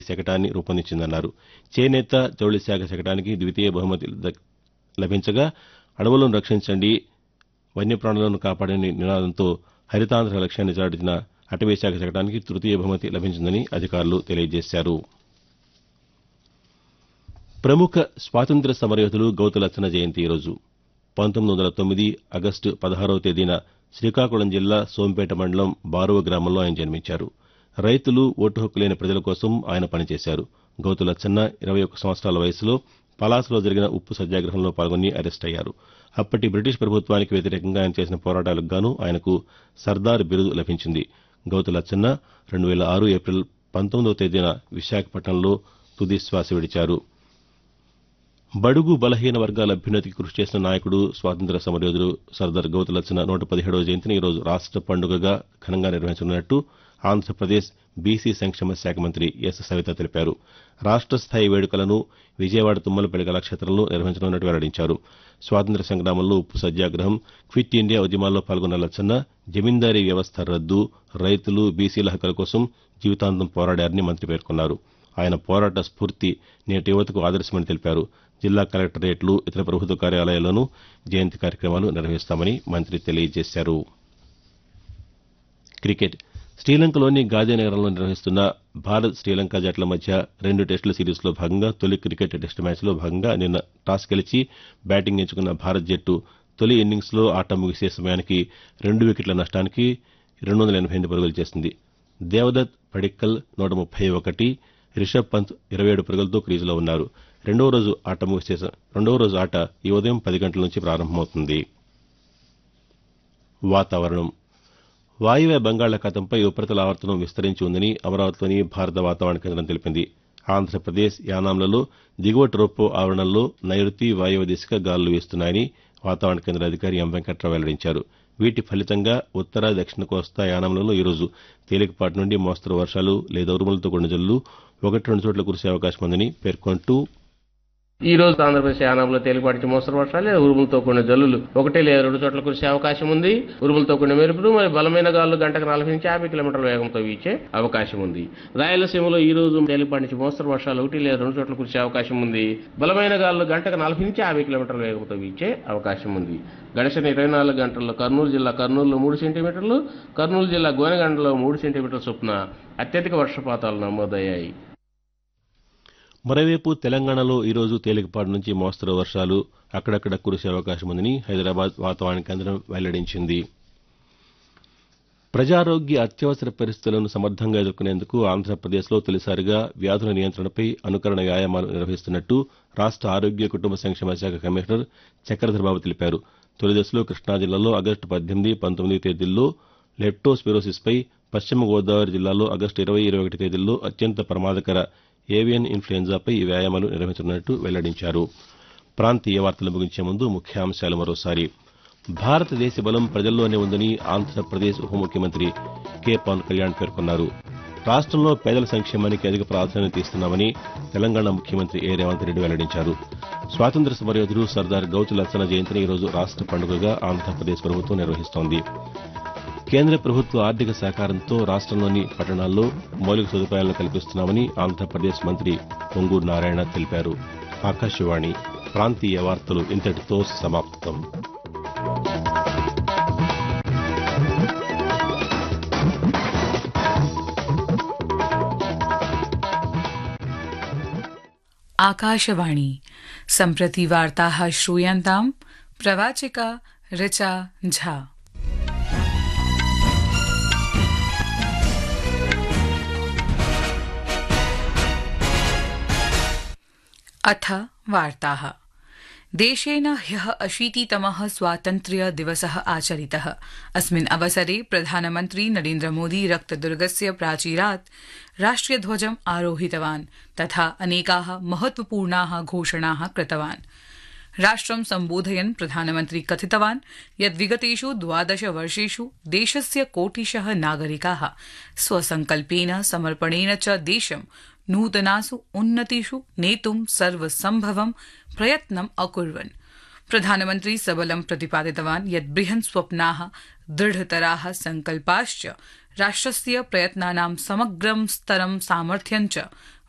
శకటాన్ని రూపొందించిందన్నారు చేనేత జౌళి శాఖ శకటానికి ద్వితీయ బహుమతి దక్- లభించగా అడవులను రక్షించండి వన్యప్రాణులను కాపాడని నినాదంతో హరితాంధ్ర లక్ష్యాన్ని చాటిన అటవీ శాఖ శకటానికి తృతీయ బహుమతి లభించిందని అధికారులు తెలియజేశారు ప్రముఖ స్వాతంత్ర్య సమరయోధులు గౌతులచ్చన జయంతి ఈరోజు పంతొమ్మిది వందల తొమ్మిది ఆగస్టు పదహారవ తేదీన శ్రీకాకుళం జిల్లా సోంపేట మండలం బారువ గ్రామంలో ఆయన జన్మించారు రైతులు ఓటు హక్కు లేని ప్రజల కోసం ఆయన పనిచేశారు గౌతులచ్చన్న ఇరవై ఒక్క సంవత్సరాల వయసులో పలాసలో జరిగిన ఉప్పు సత్యాగ్రహంలో పాల్గొని అరెస్ట్ అయ్యారు అప్పటి బ్రిటిష్ ప్రభుత్వానికి వ్యతిరేకంగా ఆయన చేసిన పోరాటాలకు గాను ఆయనకు సర్దార్ బిరుదు లభించింది గౌతులచ్చన్న రెండు వేల ఆరు ఏప్రిల్ పంతొమ్మిదవ తేదీన విశాఖపట్నంలో తుది శ్వాస విడిచారు బడుగు బలహీన వర్గాల అభ్యున్నతికి కృషి చేసిన నాయకుడు స్వాతంత్ర్య సమరయోధుడు సర్దార్ గౌతులచ్చన నూట పదిహేడవ జయంతిని ఈరోజు రాష్ట పండుగగా ఘనంగా నిర్వహించనున్నట్టు ఆంధ్రప్రదేశ్ బీసీ సంక్షేమ శాఖ మంత్రి ఎస్ సవిత తెలిపారు రాష్ట స్థాయి వేడుకలను విజయవాడ తుమ్మలపల్లి కళాక్షేత్రంలో నిర్వహించనున్నట్టు వెల్లడించారు స్వాతంత్ర్య సంగ్రామంలో ఉప్పు సత్యాగ్రహం క్విట్ ఇండియా ఉద్యమాల్లో పాల్గొన్న లచ్చన్న జమీందారీ వ్యవస్థ రద్దు రైతులు బీసీల హక్కుల కోసం జీవితాంతం పోరాడారని మంత్రి పేర్కొన్నారు ఆయన పోరాట స్ఫూర్తి నేటి యువతకు ఆదర్శమని తెలిపారు జిల్లా కలెక్టరేట్లు ఇతర ప్రభుత్వ కార్యాలయాల్లోనూ జయంతి కార్యక్రమాలు నిర్వహిస్తామని మంత్రి తెలియజేశారు క్రికెట్ శ్రీలంకలోని గాంధీనగరంలో నిర్వహిస్తున్న భారత్ శ్రీలంక జట్ల మధ్య రెండు టెస్టుల సిరీస్లో భాగంగా తొలి క్రికెట్ టెస్టు మ్యాచ్లో భాగంగా నిన్న టాస్ గెలిచి బ్యాటింగ్ ఎంచుకున్న భారత్ జట్టు తొలి ఇన్నింగ్స్లో ఆట ముగిసే సమయానికి రెండు వికెట్ల నష్టానికి రెండు వందల ఎనభై ఎనిమిది పరుగులు చేసింది దేవదత్ పడిక్కల్ నూట ముప్పై ఒకటి రిషబ్ పంత్ ఇరవై ఏడు పరుగులతో క్రీజులో ఉన్నారు రెండవ రోజు ఆట ముగిసే స- రెండవ రోజు ఆట ఈ ఉదయం పది గంటల నుంచి ప్రారంభమవుతుంది వాతావరణం వాయువ్య బంగాళాఖాతంపై ఉపరితల ఆవర్తనం విస్తరించి ఉందని అమరావతిలోని భారత వాతావరణ కేంద్రం తెలిపింది ఆంధ్రప్రదేశ్ యానాంలలో దిగువ ట్రోపో ఆవరణంలో నైరుతి వాయువ్య దిశగా గాలులు వీస్తున్నాయని వాతావరణ కేంద్ర అధికారి ఎం వెంకట్రావు వెల్లడించారు వీటి ఫలితంగా ఉత్తర దక్షిణ కోస్తా యానాంలలో ఈరోజు తేలికపాటి నుండి మోస్తరు వర్షాలు లేదా ఉరుములతో కూడిన జల్లులు ఒకటి రెండు చోట్ల కురిసే అవకాశం ఉందని పేర్కొంటూ ఈ రోజు ఆంధ్రప్రదేశ్ యానంలో తేలిపాటి మోస్తరు వర్షాలు లేదా ఉరుములతో కూడిన జల్లులు ఒకటి లేదా రెండు చోట్ల కురిసే అవకాశం ఉంది ఉరుములతో కూడిన మెరుపులు మరి బలమైన గాలులు గంటకు నలభై నుంచి యాభై కిలోమీటర్ల వేగంతో వీచే అవకాశం ఉంది రాయలసీమలో ఈ రోజు తేలిపాటి నుంచి మోస్తరు వర్షాలు ఒకటి లేదా రెండు చోట్ల కురిసే అవకాశం ఉంది బలమైన గాలులు గంటకు నలభై నుంచి యాభై కిలోమీటర్ల వేగంతో వీచే అవకాశం ఉంది గడిచిన ఇరవై నాలుగు గంటల్లో కర్నూలు జిల్లా కర్నూలులో మూడు సెంటీమీటర్లు కర్నూలు జిల్లా గోనెగండలో మూడు సెంటీమీటర్ల చొప్పున అత్యధిక వర్షపాతాలు నమోదయ్యాయి మరోవైపు తెలంగాణలో ఈరోజు తేలికపాటి నుంచి మోస్తరు వర్షాలు అక్కడక్కడ కురిసే అవకాశం ఉందని హైదరాబాద్ వాతావరణ కేంద్రం వెల్లడించింది ప్రజారోగ్య అత్యవసర పరిస్థితులను సమర్థంగా ఎదుర్కొనేందుకు ఆంధ్రప్రదేశ్లో తొలిసారిగా వ్యాధుల నియంత్రణపై అనుకరణ వ్యాయామాలు నిర్వహిస్తున్నట్టు రాష్ట ఆరోగ్య కుటుంబ సంక్షేమ శాఖ కమిషనర్ చక్రధర్బాబు తెలిపారు తొలి దశలో కృష్ణా జిల్లాలో ఆగస్టు పద్దెనిమిది పంతొమ్మిది తేదీల్లో లెప్టోస్పిరోసిస్పై పశ్చిమ గోదావరి జిల్లాలో ఆగస్టు ఇరవై ఇరవై ఒకటి తేదీల్లో అత్యంత ప్రమాదకర ఏవియన్ ఇన్ఫ్లుయెంజాపై ఈ వ్యాయామాలు నిర్వహించనున్నట్టు వెల్లడించారు ప్రాంతీయ వార్తలు ముగించే ముందు ముఖ్యాంశాలు మరోసారి భారతదేశ బలం ప్రజల్లోనే ఉందని ఆంధ్రప్రదేశ్ ఉప ముఖ్యమంత్రి కె పవన్ కళ్యాణ్ పేర్కొన్నారు రాష్ట్రంలో పేదల సంక్షేమానికి అధిక ప్రాధాన్యత ఇస్తున్నామని తెలంగాణ ముఖ్యమంత్రి ఏ రేవంత్ రెడ్డి వెల్లడించారు స్వాతంత్ర్య సమరయోధుడు సర్దార్ గౌతు లచ్చన జయంతిని ఈరోజు రాష్ట్ర పండుగగా ఆంధ్రప్రదేశ్ ప్రభుత్వం నిర్వహిస్తోంది కేంద్ర ప్రభుత్వ ఆర్థిక సహకారంతో రాష్ట్రంలోని పట్టణాల్లో మౌలిక సదుపాయాలను కల్పిస్తున్నామని ఆంధ్రప్రదేశ్ మంత్రి పొంగూరు నారాయణ తెలిపారు ఆకాశవాణి ప్రాంతీయ వార్తలు ఇంతటితో సమాప్తం आकाशवाणी सम्प्रति वार्ताः श्रूयन्ताम् प्रवाचिका ऋचा झा अथ वार्ताः देशेन ह्यः अशीतितमः स्वातन्त्र्य दिवसः आचरितः अस्मिन् अवसरे प्रधानमन्त्री नरेन्द्रमोदी रक्तदुर्गस्य प्राचीरात् राष्ट्रियध्वजम् आरोहितवान् तथा अनेकाः महत्वपूर्णाः घोषणाः कृतवान् राष्ट्रं सम्बोधयन् प्रधानमन्त्री कथितवान् यत् विगतेषु द्वादश वर्षेषु देशस्य कोटिशः नागरिकाः स्वसङ्कल्पेन समर्पणेन च देशं नूतनासु उन्नतिषु नेतुं सर्वसम्भवं प्रयत्नम् अकुर्वन् प्रधानमन्त्री सबलं प्रतिपादितवान् यत् बृहन् स्वप्नाः दृढतराः सङ्कल्पाश्च राष्ट्रस्य प्रयत्नानां समग्रं स्तरं सामर्थ्यं च